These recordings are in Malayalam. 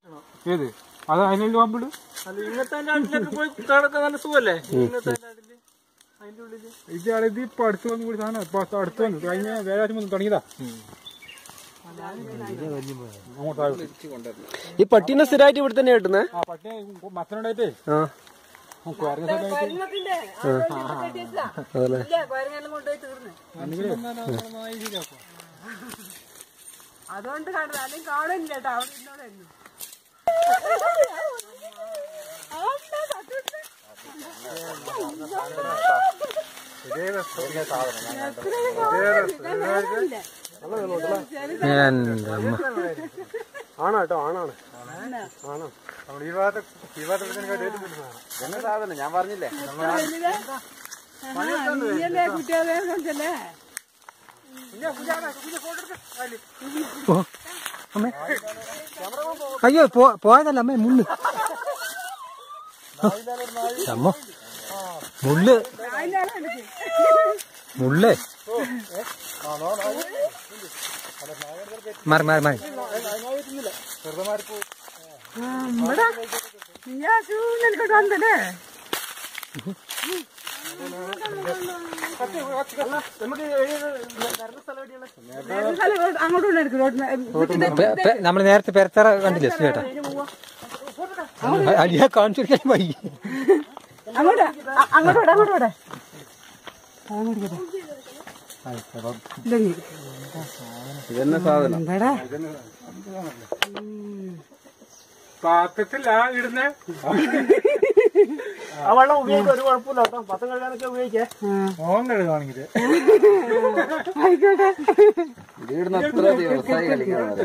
ഏത് അത് അതിനുള്ളിൽ പാമ്പിട് അല്ല ഇന്നത്തെ നാട്ടിലൊക്കെ പോയി കിടക്കാൻ നല്ല സുഖല്ലേ ഇന്നത്തെ നാട്ടില് അതിന്റെ ഉള്ളില് ഇത് ഇത് ഇപ്പൊ അടുത്ത് വന്നു കൂടി സാധനം ഇപ്പൊ അടുത്ത് വന്നു കഴിഞ്ഞ വ്യാഴാഴ്ച വന്ന് തുടങ്ങിയതാ അങ്ങോട്ട് താഴോട്ട്. ഈ പട്ടീനെ സ്ഥിരമായിട്ട് ഇവിടെ തന്നെ കിട്ടുന്നേ ആ പട്ടി മത്തനുണ്ടായിട്ടേ ആ കുരങ്ങ സമയത്ത് അതല്ലേ അതുകൊണ്ട് കാണുന്നത് അല്ലെങ്കിൽ കാണില്ല കേട്ടോ അവിടെ ഇരുന്നോളായിരുന്നു എന്റെ അമ്മ ആണാട്ടോ ആണാണ് നമ്മൾ ഈ ഭാഗത്ത് ഈ ഭാഗത്ത് ഏറ്റവും സാധനം ഞാൻ പറഞ്ഞില്ലേ നീയല്ലേ കുട്ടികളെ കൊണ്ടല്ലേ ഓ, അമ്മേ. അയ്യോ പോ- പോയതല്ല അമ്മേ മുള്ള് അമ്മ മുള്ള് മുള്ളേ മാറി മാറി മാറി ഇവിടെ നീയാ ചൂന്നെടുക്കട്ട് വന്നല്ലേ അങ്ങോട്ടും എടുക്കും നമ്മൾ നേരത്തെ പെരത്തറ കണ്ടില്ലേ ചേട്ടാ അടിയാ കാണിച്ചിരിക്കാൻ വൈകി അങ്ങോട്ട് അ- അങ്ങോട്ട് വിടാം അങ്ങോട്ട് വിടാം ഇതെന്നെ സാധനം എന്താടാ പാത്രത്തില്ല ഇടുന്നേ ആ വെള്ളം ഉപയോഗിക്കാൻ ഒരു കുഴപ്പമില്ല കേട്ടോ പത്തം കഴുകാനൊക്കെ ഉപയോഗിക്കേ മോൻ കഴുകാണെങ്കിൽ ആയിക്കോട്ടെ വീടിന് അത്ര വ്യവസായി കളിക്കുന്നത്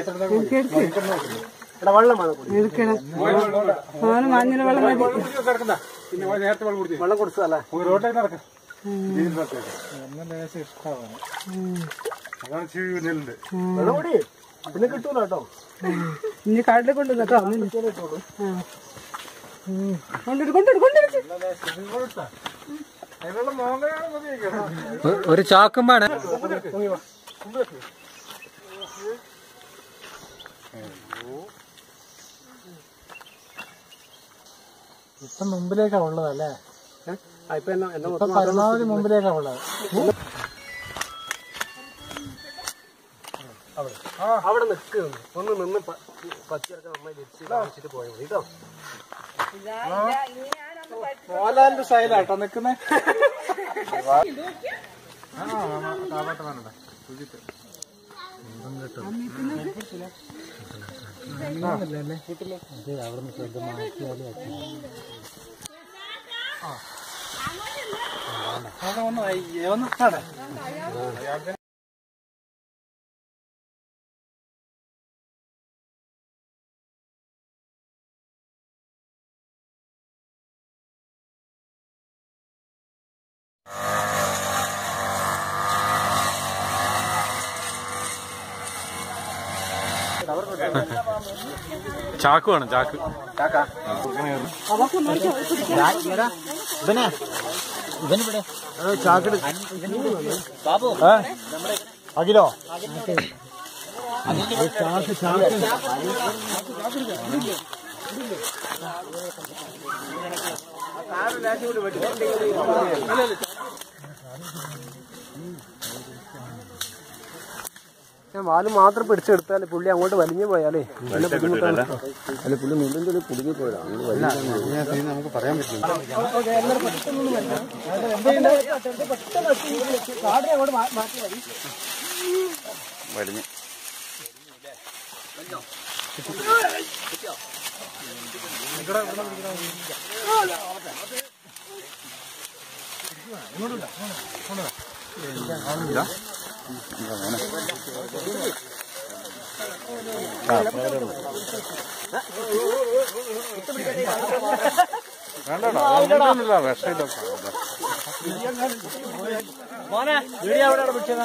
എടാ വെള്ളം വേണം കുടി. എടുക്കണം അവന് മഞ്ഞൾ വെള്ളം മതി കിടക്കണ്ട പിന്നെ ഓൻ നേരത്തെ വെള്ളം കുടിച്ചു വെള്ളം കൊടുത്തതല്ലേ റോഡിലേക്ക് നടക്കാം എന്നെ ലേശം ഇഷ്ടമാണ് അതാണ് ചീവ് നെല്ലുണ്ട് വെള്ളം കൂടി പിന്നെ കിട്ടൂല കേട്ടോ ഇനി കാട്ടിൽ കൊണ്ടുവന്നു കേട്ടോ കൊണ്ടിട്ട് കൊണ്ടിട്ട് കൊണ്ടിട്ട് അതിനുള്ള മോങ്ങയാണ് മതി ഒ- ഒരു ചാക്കുമ്പാണ് ഇപ്പൊ മുമ്പിലേക്കാ ഉള്ളതല്ലേ ആ, ഇപ്പൊ എന്നെ എന്നെ ഇപ്പൊ പരമാവധി മുമ്പിലേക്കാ ഉള്ളത് അവിടെ നിൽക്ക് ഒന്ന് നിന്ന് പ- പച്ചയൊക്കെ നന്നായി വെച്ച് കാണിച്ചിട്ട് പോയാൽ മതി കേട്ടോ മോലാലിന്റെ സ്റ്റൈലാട്ടോ നിക്കുന്നേ ചാക്ക് വേണം ചാക്ക് അഖിലോ ഞാൻ വാല് മാത്രം പിടിച്ചെടുത്താൽ പുള്ളി അങ്ങോട്ട് വലിഞ്ഞു പോയാലേ നല്ല ബുദ്ധിമുട്ടാണ് അല്ല പുള്ളി നുള്ളിൻ്റെ കുടുങ്ങി പോയതാണ് നമുക്ക് പറയാൻ പറ്റില്ല വലിഞ്ഞ് വേണ്ടടാ വിഷമില്ല മോനെ വീഡിയോ അവിടെ പിടിച്ചതാ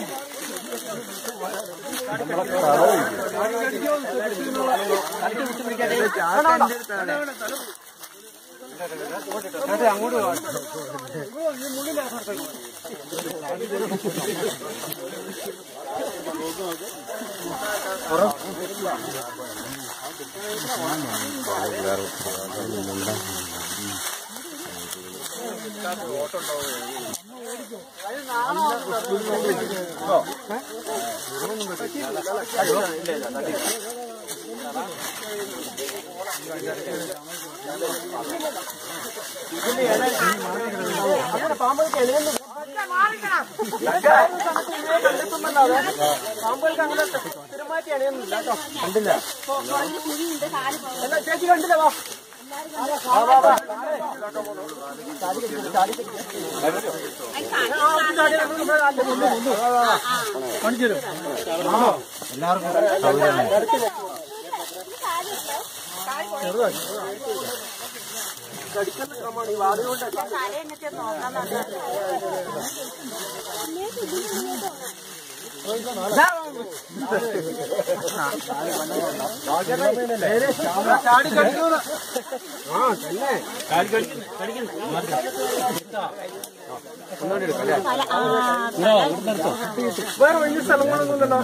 വേറെ വലിയ സ്ഥലങ്ങളൊന്നുമില്ലല്ലോ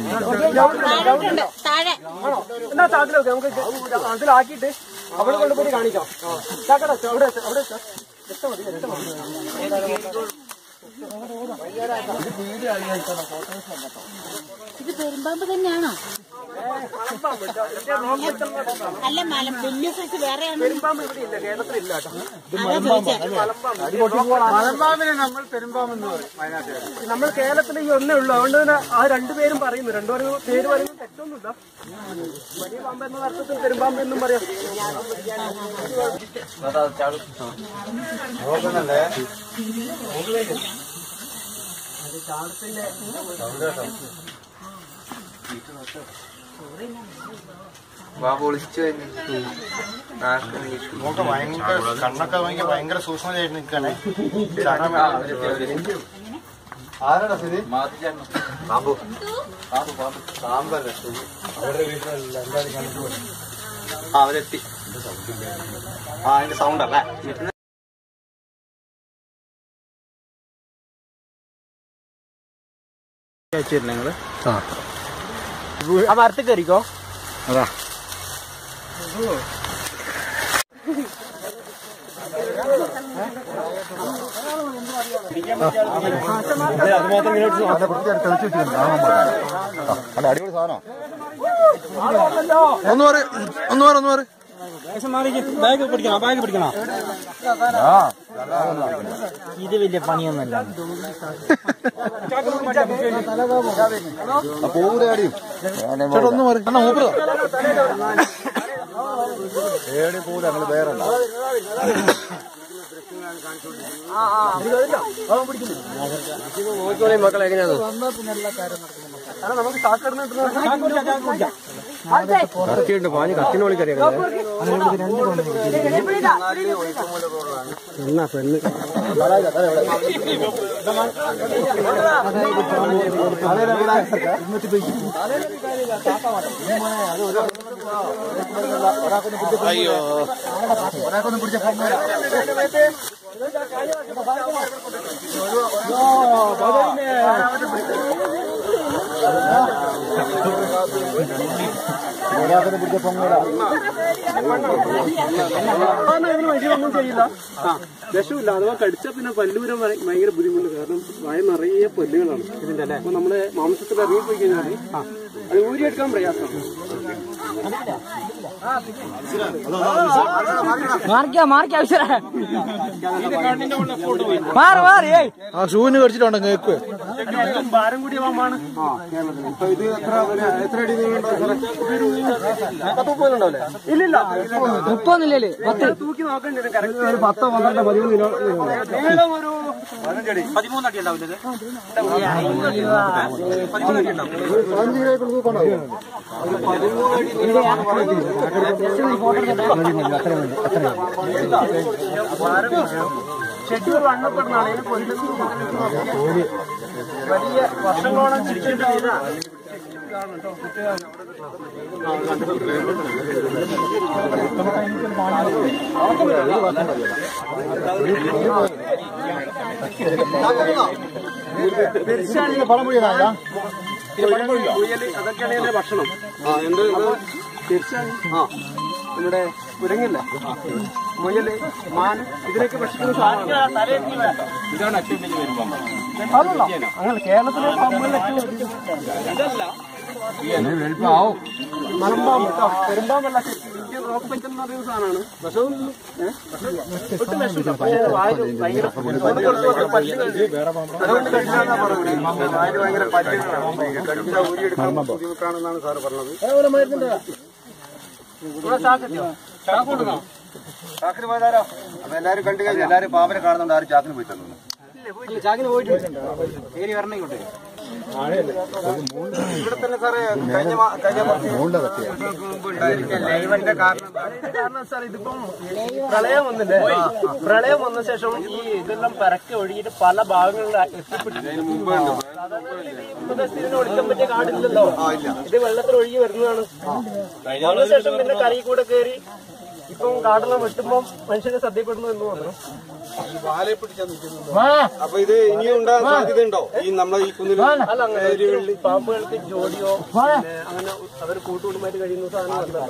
താഴെ എന്നാ ചാക്കിലൊക്കെ നമുക്ക് അതിലാക്കിയിട്ട് അവിടെ കൊണ്ടുപോയി കാണിക്കാം ചാക്കട അവിടെ വെച്ചോ, അവിടെ വെച്ചോ. രക്ഷ മതി, രക്ഷ മതി. ഇത് പെരുമ്പാമ്പ് തന്നെയാണോ അല്ല മലം വലിയ സൈസ് വേറെയാണ് പെരുമ്പാമ്പ് ഇവിടെ ഇല്ല കേരളത്തിലില്ല കേട്ടോ അതാ ചോദിച്ചേ മലമ്പാമ്പിനെ നമ്മൾ പെരുമ്പാമ്പെന്ന് പറയും വയനാട്ടുകാർ നമ്മൾ കേരളത്തിൽ ഈ ഒന്നേ ഉള്ളൂ അതുകൊണ്ട് തന്നെ ആ രണ്ടുപേരും പറയുന്നു രണ്ടുപേരും പേര് പറയുന്നത് തെറ്റൊന്നുമില്ല വലിയ പാമ്പ് എന്ന അർത്ഥത്തിൽ പെരുമ്പാമ്പ് എന്നും പറയാം നമുക്ക് ഭയങ്കര കണ്ണൊക്കെ ഭയങ്കര ഭയങ്കര സൂക്ഷ്മതയായിട്ട് നിൽക്കണേ ആരാടാ സ്ഥിതി പാമ്പു പാമ്പല്ലേ സ്ഥിതി അവരുടെ വീട്ടിലല്ല എന്തായാലും കണ്ടിട്ട് പോയി ആ അവരെത്തി ആ അതിന്റെ സൗണ്ട് അല്ലേ ആ മരത്തിൽ കയറിക്കോ അടിപൊളി സാധനം ഒന്ന് പറ ഒന്ന് പറ ഒന്ന് പറ ബാഗ് പിടിക്കണോ ബാഗ് പിടിക്കണോ ഇത് വലിയ പണിയൊന്നുമല്ല പൂരാടിയും ചേട്ടാ ഒന്ന് പറ എന്നാ മൂപ്പറോ ഏടി പൂര ഞങ്ങൾ വേറെ നോക്കിക്കോളെ മക്കളെ എങ്ങനെയാണ് കാരണം നമുക്ക് കത്തിയുണ്ട് പാഞ്ഞ് കത്തിന് വിളിക്കറിയാം എന്നാ പെണ്ണ് ഒരാൾക്കൊന്നും പിടിച്ച പൊങ്ങ ഒരാൾക്കൊന്നും പിടിച്ച പൊങ്ങ ഒന്നും ചെയ്യില്ല വിഷമില്ല അഥവാ കടിച്ചാൽ പിന്നെ പല്ലൂരം ഭയങ്കര ബുദ്ധിമുട്ട് കാരണം വായ നിറയെ പല്ലുകളാണ് ഇതിന്റെ അല്ലേ അപ്പൊ നമ്മള് മാംസത്തിൽ ഇറങ്ങി പോയി കഴിഞ്ഞാൽ അത് ഊരിയെടുക്കാൻ പ്രയാസമാണ് മാറിക്കാ മാറിക്കാ മാറി മാറി ആ ഷൂവിന് കടിച്ചിട്ടുണ്ടോ കേക്ക് ഏറ്റവും ഭാരം കൂടിയ പാമ്പാണ് ഇത് എത്ര എത്ര അടി നീളമുണ്ടാവില്ലേ ഇല്ലില്ല മുപ്പൊന്നില്ലേ പത്ത് തൂക്കി നോക്കണ്ടേ കറക്റ്റ് ഒരു പത്തോ പന്ത്രണ്ടോ പതിമൂന്ന് കിലോ നീളം ഒരു പതിമൂന്നടി ഉണ്ടാവില്ലേ പതിമൂന്നടി ഉണ്ടാവും ഷെഡ്യൂൾ വണ്ണപ്പെടുന്നതാണ് ഇതിന് കൊല്ലുന്നത് വലിയ വർഷങ്ങളോളം ചിരിക്കേണ്ട ഇതാണ് പണം പിടിക്കാനാ മുയല് അതൊക്കെയാണ് ഇതിന്റെ ഭക്ഷണം അപ്പൊ തീർച്ചയായും ആ നമ്മുടെ കുരങ്ങില്ല മുയല് മാൻ ഇതിനൊക്കെ ഭക്ഷിക്കുന്ന സാധനമാണ് അതല്ല അങ്ങനെ കേരളത്തിലെ പാമ്പുകളിലൊക്കെ ഇതല്ല മലമ്പാമ്പ് കേട്ടോ പെരുമ്പാമ്പല്ല ഇന്ത്യൻ റോക്ക് പൈത്തൻ എന്ന് പറയുന്ന സാധനമാണ് വിഷമൊന്നും ഏഹ്? ഒട്ടും വിഷമില്ല പക്ഷേ വായിൽ ഭയങ്കര പല്ലുകളുണ്ട്. അതുകൊണ്ട് കടിച്ചാന്നാ പറയുന്നത്. വായിൽ ഭയങ്കര പല്ലുകളാണ് കടിച്ചാൽ ഊരിയെടുക്കാൻ ബുദ്ധിമുട്ടാണെന്നാണ് സാറ് പറഞ്ഞത് അതുപോലെ മരുന്നുണ്ട് ഇവിടെ ചാക്കെത്തിയോ ചാക്ക് കൊടുക്കണോ ചാക്കിന് പോയതാരോ അപ്പൊ എല്ലാരും കണ്ടു കഴിഞ്ഞു എല്ലാരും പാമ്പിനെ കാണുന്നുണ്ട് ആരും ചാക്കിന് പോയി തന്നു ഇല്ല, ചാക്കിന് പോയിട്ടുണ്ട് ഏരി വരണം ഇങ്ങോട്ട് ഇവിടെ തന്നെ സാറേ കഴിഞ്ഞ മാ- കഴിഞ്ഞ കുറച്ച് മുമ്പ് ഉണ്ടായിരിക്കുക ലൈവന്റെ കാരണം കാരണം സാർ ഇതിപ്പം പ്രളയം വന്നില്ലേ പ്രളയം വന്ന ശേഷം ഈ ഇതെല്ലാം പരക്കെ ഒഴുകിയിട്ട് പല ഭാഗങ്ങളിൽ എത്തിപ്പെട്ടില്ല സ്ഥിരം ഒളിക്കാൻ പറ്റിയ കാടില്ലല്ലോ ഇത് വെള്ളത്തിൽ ഒഴുകി വരുന്നതാണ് വന്ന ശേഷം പിന്നെ കരയിൽ കൂടെ കയറി ഇപ്പം കാടെല്ലാം വെട്ടുമ്പോ മനുഷ്യനെ ശ്രദ്ധപ്പെടുന്നു എന്ന് തോന്നുന്നു അപ്പൊ ഇത് ഇനിയും ഉണ്ടാകാൻ സാധ്യതയുണ്ടോ ഈ നമ്മളെ ഈ കുന്നിൽ അല്ല അങ്ങനെ പാമ്പുകൾക്ക് ജോഡിയോ പിന്നെ അങ്ങനെ അവർ കൂട്ടുകുടുംബമായിട്ട് കഴിയുന്ന സാധനം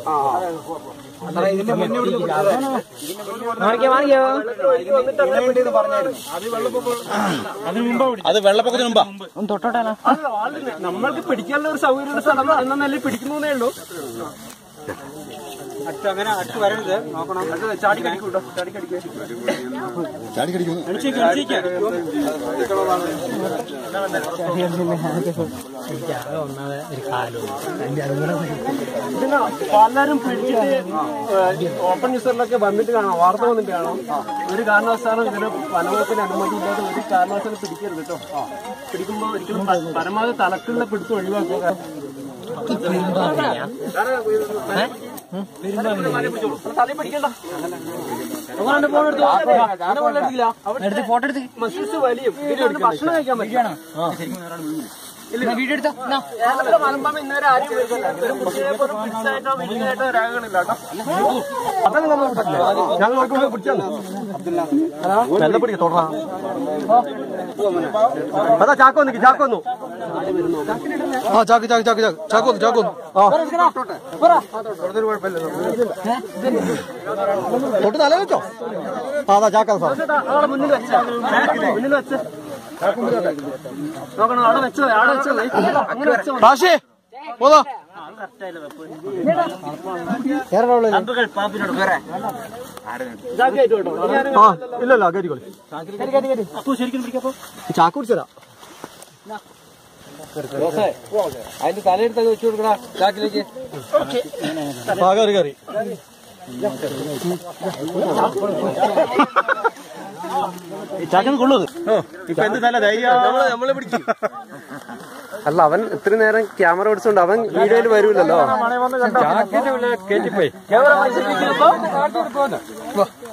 ഒഴുകി വന്നിട്ട് അങ്ങനെ അത് വെള്ളപ്പൊക്കത്തിന് മുമ്പാ അല്ല, ആളില്ല. നമ്മൾക്ക് പിടിക്കാനുള്ള ഒരു സൗകര്യമുള്ള സ്ഥലം എന്ന നിലയിൽ പിടിക്കുന്നേ ഉള്ളൂ അങ്ങനെ അടുത്ത് വരരുത് നോക്കണം അത് ചാടി കടിക്കൂട്ടോ ചാടി കടിക്കുക ചാടി കടിക്കുന്നു ഇതിന് പലരും പിടിച്ചിട്ട് ഓപ്പൺ ന്യൂസറിലൊക്കെ വന്നിട്ട് കാണാം വാർത്ത വന്നിട്ട് കാണാം ഒരു കാരണവശാലും ഇതിന് വനവകുപ്പിന് അനുമതി ഇല്ലാതെ ഒരു കാരണവശാലും പിടിക്കരുത് കേട്ടോ പിടിക്കുമ്പോ ഒരിക്കലും പ- പരമാവധി തലക്കുള്ള പിടുത്തം ഒഴിവാക്കുക തലയിൽ പിടിക്കണ്ട ഫോട്ടോ എടുത്ത് മസിൽസ് വലിയും ഇതിനകത്ത് ഭക്ഷണം കഴിക്കാൻ പറ്റും വീഡിയോ എടുത്തോ കേരളത്തിലെ മലമ്പാമ്പ് ഇന്നുവരെ ആരും വരുന്നില്ല ഒരു മുസ്ലിം പോലും പിടിച്ചായിട്ടോ വലിയതായിട്ടോ രാഗങ്ങളില്ല കേട്ടോ അതൊക്കെ നമ്മൾ പറ്റില്ല ഞങ്ങൾ നോക്കുമ്പോൾ പിടിച്ചാൽ നല്ല പിടിക്ക തുടരാ അതാ ചാക്കോ നിക്ക് ചാക്കോ വന്നു ആ ചാക്ക് ചാക്ക് ചാക്ക് ചാക്ക് ചാക്കോന്ന് ചാക്കോന്ന് തൊട്ട് തല വെച്ചോ ആ അതാ ചാക്കാ സാർ ആളെ മുന്നിൽ വെച്ച മുന്നിൽ വെച്ച് നോക്കണം അവിടെ വെച്ചത് അവിടെ വെച്ചത് അങ്ങനെ വെച്ചോ കാശേ പോതാ ഇതാക്കിയായിട്ട് കേട്ടോ ആ ഇല്ലല്ല കയറ്റിക്കോളി ചാക്ക് പിടിച്ചതാ അതിന്റെ തലയെടുത്തൊക്കെ വെച്ചു കൊടുക്കടാ ചാക്കിലേക്ക് ആ കയറി കയറി ചാക്കിന് കൊള്ളത് ഇപ്പൊ എന്ത് നല്ല ധൈര്യം നമ്മളെ പിടിച്ചു അല്ല അവൻ ഇത്ര നേരം ക്യാമറ പിടിച്ചോണ്ട് അവൻ വീഡിയോയിൽ വരൂലല്ലോ ചാക്കിന്റെ കയറ്റിപ്പോയി